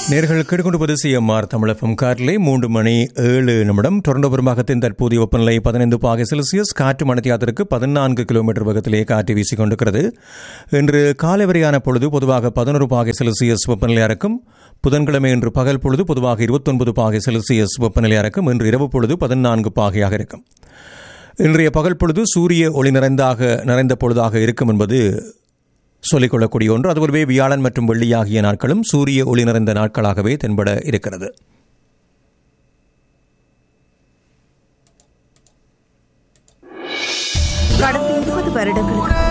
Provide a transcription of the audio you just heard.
நேர்கள் கேட்டுக்கொண்டு சிஎம்ஆர் தமிழகம் காற்றிலே மூன்று மணி ஏழு நிமிடம் டொரண்டோ பெரும்பாகத்தின் தற்போதைய வெப்பநிலை பதினைந்து பாகை செல்சியஸ் காற்று மணித்தியாத்திற்கு பதினான்கு கிலோமீட்டர் வேகத்திலே காற்று வீசிக் கொண்டிருக்கிறது இன்று காலை வரையான பொழுது பொதுவாக பதினோரு பாகை செல்சியஸ் வெப்பநிலையாக இருக்கும் புதன்கிழமை இன்று பகல் பொழுது பொதுவாக இருபத்தொன்பது பாகை செல்சியஸ் வெப்பநிலையாக இருக்கும் இன்று இரவு பொழுது பதினான்கு பாகையாக இருக்கும் இன்றைய பகல் பொழுது சூரிய ஒளி நிறைந்தாக நிறைந்த பொழுதாக இருக்கும் என்பது சொல்லிக்கொள்ளக்கூடிய ஒன்று அதுபோலவே வியாழன் மற்றும் வெள்ளி ஆகிய நாட்களும் சூரிய ஒளி நிறைந்த நாட்களாகவே தென்பட இருக்கிறது கடந்த இருபது வருடங்களுக்கு